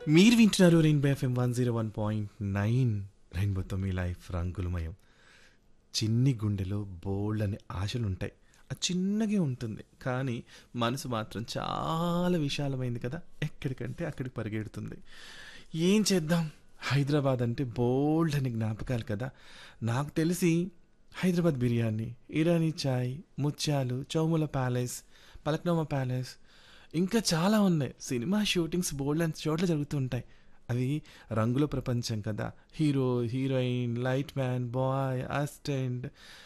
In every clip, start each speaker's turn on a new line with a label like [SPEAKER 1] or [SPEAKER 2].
[SPEAKER 1] మీరు వింటున్నారు rainbow F M one zero one point nine రెయిన్బోతో మీ లైఫ్ రంగులమయం చిన్ని గుండెలో బోల్డ్ అనే ఆశలు ఉంటాయి అది చిన్నగే ఉంటుంది కానీ మనసు మాత్రం చాలా విశాలమైంది కదా ఎక్కడికంటే అక్కడికి పరిగెడుతుంది ఏం చేద్దాం హైదరాబాద్ అంటే బోల్డ్ అని జ్ఞాపకాలు కదా నాకు తెలిసి హైదరాబాద్ బిర్యానీ ఇరానీ చాయ్ ముత్యాలు చౌముల ప్యాలెస్ పలక్నోమా ప్యాలెస్ ఇంకా చాలా ఉన్నాయి సినిమా షూటింగ్స్ బోల్డ్ అండ్ చోట్ల జరుగుతుంటాయి అవి రంగుల ప్రపంచం కదా hero heroine light man boy assistant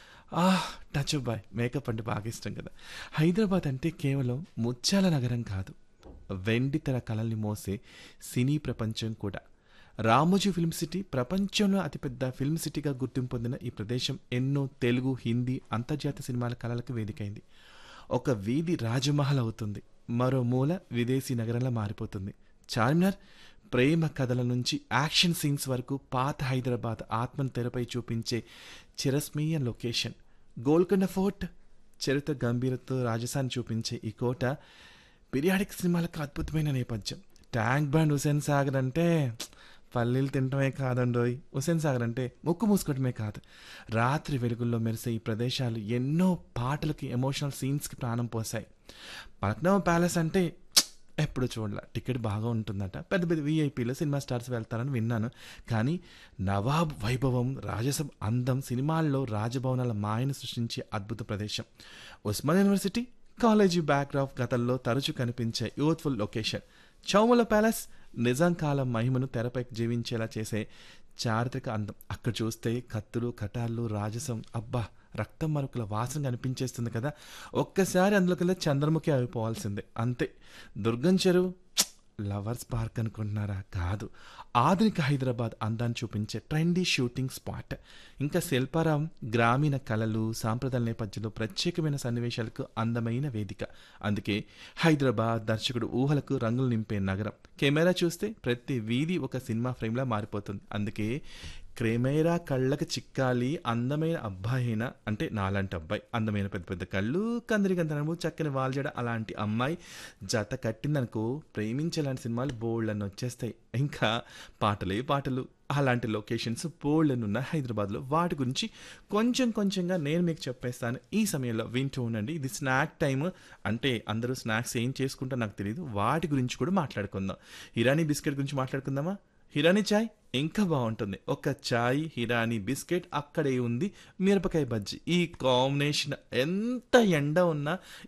[SPEAKER 1] ఆ టచ్ బాయ్ మేకప్ అంటే బాగా ఇష్టం కదా హైదరాబాద్ అంటే కేవలం ముత్యాల నగరం కాదు వెండి తెర కళల్ని మోసే సినీ ప్రపంచం కూడా రామోజీ ఫిల్మ్ సిటీ ప్రపంచంలో అతిపెద్ద ఫిల్మ్ సిటీగా గుర్తింపు పొందిన ఈ ప్రదేశం ఎన్నో తెలుగు హిందీ అంతర్జాతీయ సినిమాల కళలకు వేదికైంది ఒక వీధి రాజమహల్ అవుతుంది మరో మూల విదేశీ నగరంలా మారిపోతుంది చార్మినార్ ప్రేమ కథల నుంచి యాక్షన్ సీన్స్ వరకు పాత హైదరాబాద్ ఆత్మను తెరపై చూపించే చిరస్మీయ లొకేషన్ గోల్కొండ ఫోర్ట్ చరిత్ర గంభీరతో రాజసాన్ని చూపించే ఈ కోట పీరియాడిక్ సినిమాలకు అద్భుతమైన నేపథ్యం ట్యాంక్ బండ్ హుసేన్ సాగర్ అంటే పల్లీలు తినటమే కాదండోయ్ హుసేన్ సాగర్ అంటే ముక్కు మూసుకోవటమే కాదు రాత్రి వెలుగుల్లో మెరిసే ఈ ప్రదేశాలు ఎన్నో పాటలకి ఎమోషనల్ సీన్స్కి ప్రాణం పోసాయి పట్నం ప్యాలెస్ అంటే ఎప్పుడు చూడాల టికెట్ బాగా ఉంటుందట పెద్ద పెద్ద వీఐపీలో సినిమా స్టార్స్ వెళ్తారని విన్నాను కానీ నవాబ్ వైభవం రాజసం అందం సినిమాల్లో రాజభవనాల మాయను సృష్టించే అద్భుత ప్రదేశం ఉస్మాన్ యూనివర్సిటీ కాలేజీ బ్యాక్డ్రాప్ గతంలో తరచూ కనిపించే youthful location Chowmahalla palace Nizam కాలం మహిమను తెరపై జీవించేలా చేసే చారిత్రక అందం అక్కడ చూస్తే కత్తులు కటార్లు రాజసం అబ్బా రక్తం మరొకల వాసన కనిపించేస్తుంది కదా ఒక్కసారి అందులోకెళ్ళి చంద్రముఖి అయిపోవాల్సిందే అంతే దుర్గం చెరువు లవర్స్ పార్క్ అనుకుంటున్నారా కాదు ఆధునిక హైదరాబాద్ అందాన్ని చూపించే ట్రెండీ షూటింగ్ స్పాట్ ఇంకా శిల్పారాం గ్రామీణ కళలు సాంప్రదాయ నేపథ్యంలో ప్రత్యేకమైన సన్నివేశాలకు అందమైన వేదిక అందుకే హైదరాబాద్ దర్శకుడు ఊహలకు రంగులు నింపే నగరం కెమెరా చూస్తే ప్రతి వీధి ఒక సినిమా ఫ్రేమ్లా మారిపోతుంది అందుకే క్రెమేరా కళ్ళకు చిక్కాలి అందమైన అబ్బాయి అయినా అంటే నాలాంటి అబ్బాయి అందమైన పెద్ద పెద్ద కళ్ళు కందరిగంతనము చక్కని వాల్జడ అలాంటి అమ్మాయి జత కట్టిందనుకో ప్రేమించేలాంటి సినిమాలు బోల్డ్ అని వచ్చేస్తాయి ఇంకా పాటలే పాటలు అలాంటి లొకేషన్స్ బోల్డ్ అని ఉన్న హైదరాబాద్లో వాటి గురించి కొంచెం కొంచెంగా నేను మీకు చెప్పేస్తాను ఈ సమయంలో వింటూ ఉండండి ఇది స్నాక్ టైం అంటే అందరూ స్నాక్స్ ఏం చేసుకుంటా నాకు తెలియదు వాటి గురించి కూడా మాట్లాడుకుందాం ఇరానీ బిస్కెట్ గురించి మాట్లాడుకుందామా హిరానీ చాయ్ ఇంకా బాగుంటుంది ఒక చాయ్ హిరానీ బిస్కెట్ అక్కడే ఉంది మిరపకాయ బజ్జీ ఈ కాంబినేషన్ ఎంత ఎండ ఉన్నా